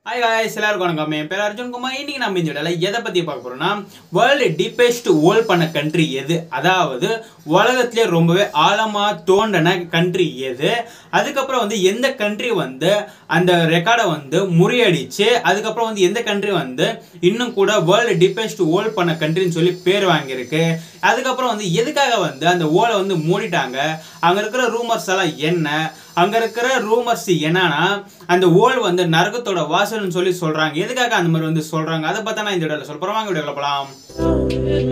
hi guys எல்லாருக்கும் வணக்கம் என் பேர் அர்ஜுன் குமார் இன்னைக்கு நம்ம இந்த வீடியோல எதை பத்தி பார்க்க போறோம்னா வேர்ல்டு டீப்பஸ்ட் ஹோல் பண்ண கண்ட்ரி எது அதாவது உலகத்திலே ரொம்பவே ஆழமா தோண்டின கண்ட்ரி எது அதுக்கப்புறம் வந்து எந்த கண்ட்ரி வந்து அந்த ரெக்கார்டை வந்து முறியடிச்சு அதுக்கப்புறம் வந்து எந்த கண்ட்ரி வந்து இன்னும் கூட வேர்ல்டு டீப்பஸ்ட் ஹோல் பண்ண கண்ட்ரின்னு சொல்லி பேர் வாங்கியிருக்கு அதுக்கப்புறம் வந்து எதுக்காக வந்து அந்த ஓலை வந்து மூடிட்டாங்க அங்க இருக்கிற ரூமர்ஸ் எல்லாம் என்ன அங்க இருக்கிற ரூமர்ஸ் என்னன்னா அந்த ஓல் வந்து நரகத்தோட வாசல்னு சொல்லி சொல்றாங்க எதுக்காக அந்த மாதிரி வந்து சொல்றாங்க அதை பார்த்தா நான் இந்த வீடியோல சொல்ல போறேன் வாங்க வீடியோல போலாம்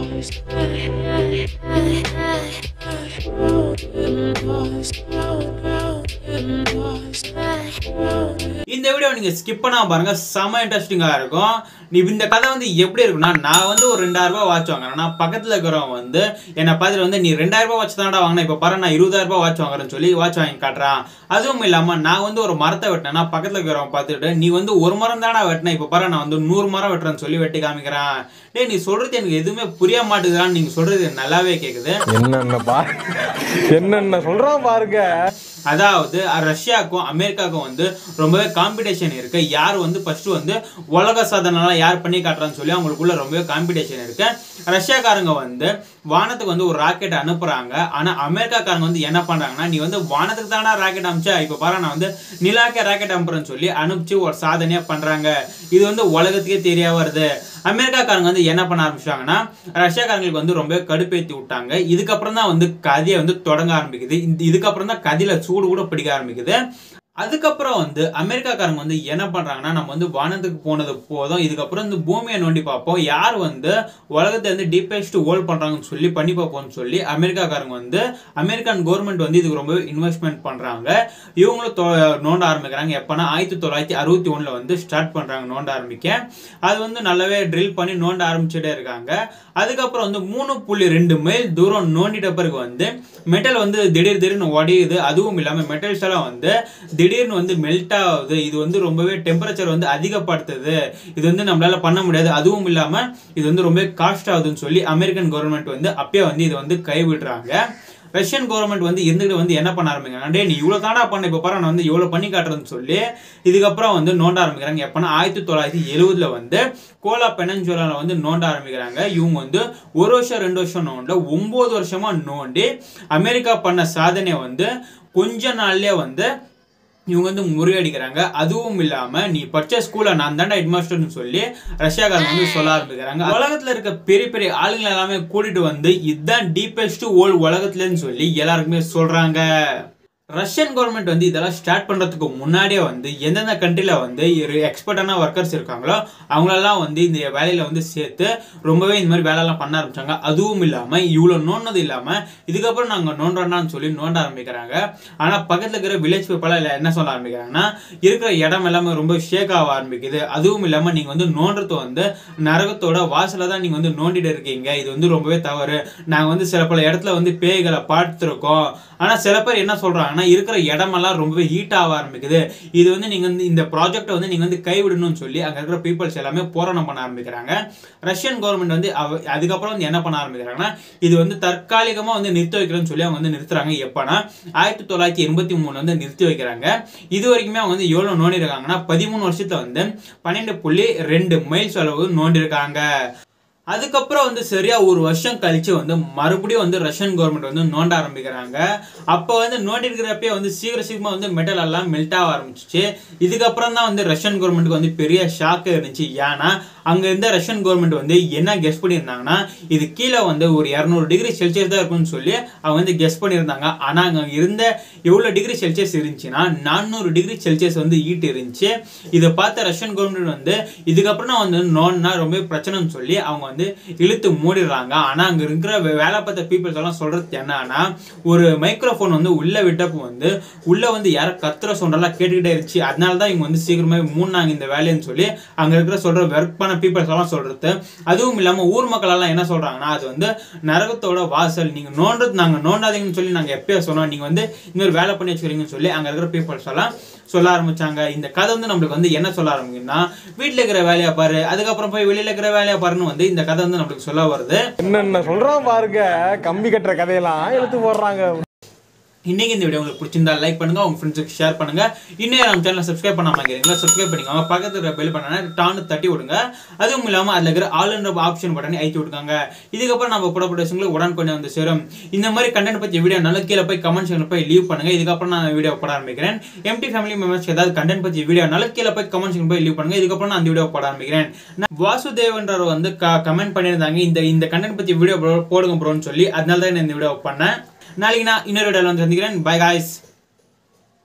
இந்த வீடியோ நீங்க ஸ்கிப் பண்ணாம பாருங்க செம இன்ட்ரெஸ்டிங்கா இருக்கும் நீ இந்த கதை வந்து எப்படி இருக்கும்னா நான் வந்து ஒரு ரெண்டாயிரம் ரூபாய் வாட்ச் வாங்குறேன் நான் பக்கத்துல இருக்கிறவன் வந்து என்னை பார்த்துட்டு வந்து நீ ரெண்டாயிரம் ரூபாய் வாட்ச் தானடா வாங்கினா இப்போ பாரு நான் இருபதாயிரம் ரூபாய் வாட்ச் வாங்குறேன்னு சொல்லி வாட்ச் வாங்கி காட்டுறான் அதுவும் இல்லாம நான் வந்து ஒரு மரத்தை வெட்டினேன்னா பக்கத்துல இருக்கிறவன் பார்த்துட்டு நீ வந்து ஒரு மரம் தானே வெட்டின இப்போ பாரு நான் வந்து நூறு மரம் வெட்டுறேன்னு சொல்லி வெட்டி காமிக்கிறான் டேய் நீ சொல்றது எனக்கு எதுவுமே புரிய மாட்டேங்குதான்னு நீங்க சொல்றது எனக்கு நல்லாவே கேக்குது என்னென்ன பாரு என்னென்ன சொல்றான் பாருங்க அதாவது ரஷ்யாவுக்கும் அமெரிக்காவுக்கும் வந்து ரொம்பவே காம்படிஷன் இருக்கு யார் வந்து ஃபர்ஸ்ட் வந்து உலக சாதனைலாம் யார் பண்ணி காட்டுறான்னு சொல்லி அவங்களுக்குள்ள ரொம்பவே காம்படிஷன் இருக்கு ரஷ்யாக்காரங்க வந்து வானத்துக்கு வந்து ஒரு ராக்கெட் அனுப்புறாங்க ஆனா அமெரிக்காக்காரங்க வந்து என்ன பண்றாங்கன்னா நீ வந்து வானத்துக்கு தானே ராக்கெட் அனுப்பிச்சா இப்போ பாரு நான் வந்து நிலாக்கே ராக்கெட் அனுப்புறேன்னு சொல்லி அனுப்பிச்சு ஒரு சாதனையா பண்றாங்க இது வந்து உலகத்துக்கே தெரிய வருது அமெரிக்காக்காரங்க வந்து என்ன பண்ண ஆரம்பிச்சாங்கன்னா ரஷ்யாக்காரங்களுக்கு வந்து ரொம்ப கடுப்பேத்தி விட்டாங்க இதுக்கப்புறம் தான் வந்து கதையை வந்து தொடங்க ஆரம்பிக்குது இந்த- இதுக்கப்புறம் தான் கதையில சூடு கூட பிடிக்க ஆரம்பிக்குது அதுக்கப்புறம் வந்து அமெரிக்காக்காரங்க வந்து என்ன பண்றாங்கன்னா நம்ம வந்து வானத்துக்கு போனது போதும் இதுக்கப்புறம் வந்து பூமியை நோண்டி பார்ப்போம் யார் வந்து உலகத்தை வந்து டீப்பஸ்ட் ஹோல் பண்றாங்கன்னு சொல்லி பண்ணி பார்ப்போம்னு சொல்லி அமெரிக்காக்காரங்க வந்து அமெரிக்கன் கவர்மெண்ட் வந்து இதுக்கு ரொம்பவே இன்வெஸ்ட்மெண்ட் பண்றாங்க இவங்களும் தொ- நோண்ட ஆரம்பிக்கிறாங்க எப்பனா ஆயிரத்தி தொள்ளாயிரத்தி அறுபத்தி ஒண்ணுல வந்து ஸ்டார்ட் பண்றாங்க நோண்ட ஆரம்பிக்க அது வந்து நல்லாவே ட்ரில் பண்ணி நோண்ட ஆரம்பிச்சுட்டே இருக்காங்க அதுக்கப்புறம் வந்து மூணு புள்ளி ரெண்டு மைல் தூரம் நோண்டிட்ட பிறகு வந்து மெட்டல் வந்து திடீர் திடீர்னு உடையுது அதுவும் இல்லாம மெட்டல்ஸ் எல்லாம் வந்து திடீர்னு வந்து மெல்ட் ஆகுது இது வந்து ரொம்பவே டெம்பரேச்சர் வந்து அதிகப்படுத்துது இது வந்து நம்மளால பண்ண முடியாது அதுவும் இல்லாம இது வந்து ரொம்ப காஸ்ட் ஆகுதுன்னு சொல்லி அமெரிக்கன் கவர்மெண்ட் வந்து அப்பயே வந்து இதை வந்து கைவிடுறாங்க ரஷ்யன் கவர்மெண்ட் வந்து இருந்துட்டு வந்து என்ன பண்ண ஆரம்பிக்கிறாங்க டேய் நீ இவ்வளவு தாண்டா பண்ண இப்போ பாரு நான் வந்து இவ்வளவு பண்ணி காட்டுறேன்னு சொல்லி இதுக்கப்புறம் வந்து நோண்ட ஆரம்பிக்கிறாங்க எப்பன்னா ஆயிரத்தி தொள்ளாயிரத்தி எழுவதுல வந்து கோலா பெனஞ்சுலால வந்து நோண்ட ஆரம்பிக்கிறாங்க இவங்க வந்து ஒரு வருஷம் ரெண்டு வருஷம் நோண்ட ஒன்பது வருஷமா நோண்டி அமெரிக்கா பண்ண சாதனை வந்து கொஞ்ச நாள்லயே வந்து இவங்க வந்து முறியடிக்கிறாங்க அதுவும் இல்லாம நீ படிச்ச ஸ்கூல்ல நான் தாண்டா ஹெட்மாஸ்டர்னு சொல்லி ரஷ்யாக்காரங்க வந்து சொல்ல ஆரம்பிக்கிறாங்க உலகத்துல இருக்க பெரிய பெரிய ஆளுங்களை எல்லாமே கூட்டிட்டு வந்து இதுதான் டீப்பஸ்ட் ஓல் உலகத்துலன்னு சொல்லி எல்லாருக்குமே சொல்றாங்க ரஷ்யன் கவர்மெண்ட் வந்து இதெல்லாம் ஸ்டார்ட் பண்றதுக்கு முன்னாடியே வந்து எந்தெந்த கண்ட்ரில வந்து எக்ஸ்பர்ட்டான ஒர்க்கர்ஸ் இருக்காங்களோ அவங்களெல்லாம் வந்து இந்த வேலையில வந்து சேர்த்து ரொம்பவே இந்த மாதிரி வேலையெல்லாம் பண்ண ஆரம்பிச்சாங்க அதுவும் இல்லாம இவ்வளவு நோண்டது இல்லாம இதுக்கப்புறம் நாங்க நோண்டோம்னான்னு சொல்லி நோண்ட ஆரம்பிக்கிறாங்க ஆனா பக்கத்துல இருக்கிற வில்லேஜ் பீப்பிள் என்ன சொல்ல ஆரம்பிக்கிறாங்கன்னா இருக்கிற இடம் எல்லாமே ரொம்ப ஷேக் ஆக ஆரம்பிக்குது அதுவும் இல்லாம நீங்க வந்து நோண்டுறது வந்து நரகத்தோட வாசல தான் நீங்க வந்து நோண்டிட்டு இருக்கீங்க இது வந்து ரொம்பவே தவறு நாங்க வந்து சில பல இடத்துல வந்து பேய்களை பார்த்துருக்கோம் ஆனா சில பேர் என்ன சொல்றாங்கன்னா இருக்கிற இடமெல்லாம் ரொம்பவே ஹீட் ஆக ஆரம்பிக்குது இது வந்து நீங்க வந்து இந்த ப்ராஜெக்ட்டை வந்து நீங்க வந்து கைவிடணும்னு சொல்லி அங்க இருக்கிற பீப்புள்ஸ் எல்லாமே போராட்டம் பண்ண ஆரம்பிக்கிறாங்க ரஷ்யன் கவர்மெண்ட் வந்து அவ- அதுக்கப்புறம் வந்து என்ன பண்ண ஆரம்பிக்கிறாங்கன்னா இது வந்து தற்காலிகமா வந்து நிறுத்தி வைக்கிறேன்னு சொல்லி அவங்க வந்து நிறுத்துறாங்க எப்பனா ஆயிரத்தி தொள்ளாயிரத்தி எண்பத்தி மூணு வந்து நிறுத்தி வைக்கிறாங்க இது வரைக்குமே அவங்க வந்து எவ்வளவு நோண்டி இருக்காங்கன்னா பதிமூணு வருஷத்துல வந்து பன்னெண்டு புள்ளி ரெண்டு மைல்ஸ் அளவு நோண்டி இருக்காங்க அதுக்கப்புறம் வந்து சரியா ஒரு வருஷம் கழிச்சு வந்து மறுபடியும் வந்து ரஷ்யன் கவர்மெண்ட் வந்து நோண்ட ஆரம்பிக்கிறாங்க அப்போ வந்து நோண்டி இருக்கிறப்பே வந்து சீக்கிர சீக்கிரமா வந்து மெட்டல் எல்லாம் மெல்ட் ஆக ஆரம்பிச்சிச்சு இதுக்கப்புறம் தான் வந்து ரஷ்யன் கவர்மெண்ட்டுக்கு வந்து பெரிய ஷாக்கு இருந்துச்சு ஏன்னா அங்க இருந்த ரஷ்யன் கவர்மெண்ட் வந்து என்ன கெஸ் பண்ணியிருந்தாங்கன்னா இது கீழே வந்து ஒரு இரநூறு டிகிரி செல்சியஸ் தான் இருக்கும்னு சொல்லி அவங்க வந்து கெஸ் பண்ணியிருந்தாங்க ஆனா அங்க இருந்த எவ்வளவு டிகிரி செல்சியஸ் இருந்துச்சுன்னா நானூறு டிகிரி செல்சியஸ் வந்து ஈட்டு இருந்துச்சு இதை பார்த்த ரஷ்யன் கவர்மெண்ட் வந்து இதுக்கப்புறம் நான் வந்து நோன்னா ரொம்ப பிரச்சனைன்னு சொல்லி அவங்க வந்து இழுத்து மூடிடுறாங்க ஆனா அங்க இருக்கிற வே- வேலை பார்த்த பீப்புள்ஸ் எல்லாம் சொல்றது என்னன்னா ஒரு மைக்ரோஃபோன் வந்து உள்ள விட்டப்போ வந்து உள்ள வந்து யாரோ கத்துற சொன்னெல்லாம் கேட்டுக்கிட்டே இருந்துச்சு அதனால தான் இவங்க வந்து சீக்கிரமே மூணாங்க இந்த வேலைன்னு சொல்லி அங்க இருக்கிற சொல்ற ஒர்க் பண்ண பீப்புள்ஸ் எல்லாம் சொல்றது அதுவும் இல்லாம ஊர் மக்கள் எல்லாம் என்ன சொல்றாங்கன்னா அது வந்து நரகத்தோட வாசல் நீங்க நோண்டது நாங்க நோண்டாதீங்கன்னு சொல்லி நாங்க எப்பயோ சொன்னோம் நீங்க வந்து இன்னொரு வேலை பண்ணி வச்சுக்கிறீங்கன்னு சொல்லி அங்க இருக்கிற பீப்புள்ஸ் எல்லாம் சொல்ல ஆரம்பிச்சாங்க இந்த கதை வந்து நம்மளுக்கு வந்து என்ன சொல்ல ஆரம்பிக்குன்னா வீட்டுல இருக்கிற வேலையை பாரு அதுக்கப்புறம் போய் வெளியில இருக்கிற வேலையை பாருன்னு வந்து இந்த கதை வந்து நம்மளுக்கு சொல்ல வருது என்னென்ன சொல்றான் பாருங்க கம்பி கட்டுற கதையெல்லாம் எடுத்து போடுறாங்க இன்னைக்கு இந்த வீடியோ உங்களுக்கு பிடிச்சிருந்தா லைக் பண்ணுங்க உங்க ஃப்ரெண்ட்ஸுக்கு ஷேர் பண்ணுங்க இன்னும் நம்ம சேனலை சப்ஸ்கிரைப் பண்ணாம இருக்கீங்களா சப்ஸ்கிரைப் பண்ணிக்கோங்க பக்கத்துல இருக்கிற பெல் பண்ணா டான்னு தட்டி விடுங்க அதுவும் இல்லாம அதுல இருக்கிற ஆல் என்ற ஆப்ஷன் பட்டனை ஐத்தி விட்டுக்காங்க இதுக்கப்புறம் நம்ம போடப்பட்ட விஷயங்களுக்கு உடன் கொஞ்சம் வந்து சேரும் இந்த மாதிரி கண்டென்ட் பத்தி வீடியோ நல்ல கீழே போய் கமெண்ட் செக்ஷன்ல போய் லீவ் பண்ணுங்க இதுக்கப்புறம் நான் வீடியோ போட ஆரம்பிக்கிறேன் எம்டி ஃபேமிலி மெம்பர்ஸ் ஏதாவது கண்டென்ட் பத்தி வீடியோ நல்ல கீழே போய் கமெண்ட் செக்ஷன் போய் லீவ் பண்ணுங்க இதுக்கப்புறம் நான் அந்த வீடியோ போட ஆரம்பிக்கிறேன் நான் வாசுதேவன்றவர் வந்து கமெண்ட் பண்ணியிருந்தாங்க இந்த இந்த கண்டென்ட் பத்தி வீடியோ போடுங்க ப்ரோன்னு சொல்லி அதனால தான் நான் இந்த வீடியோ பண்ணேன் நாளைக்கு நான் இன்னொரு வீடியோவில் வந்து சந்திக்கிறேன் பை காய்ஸ்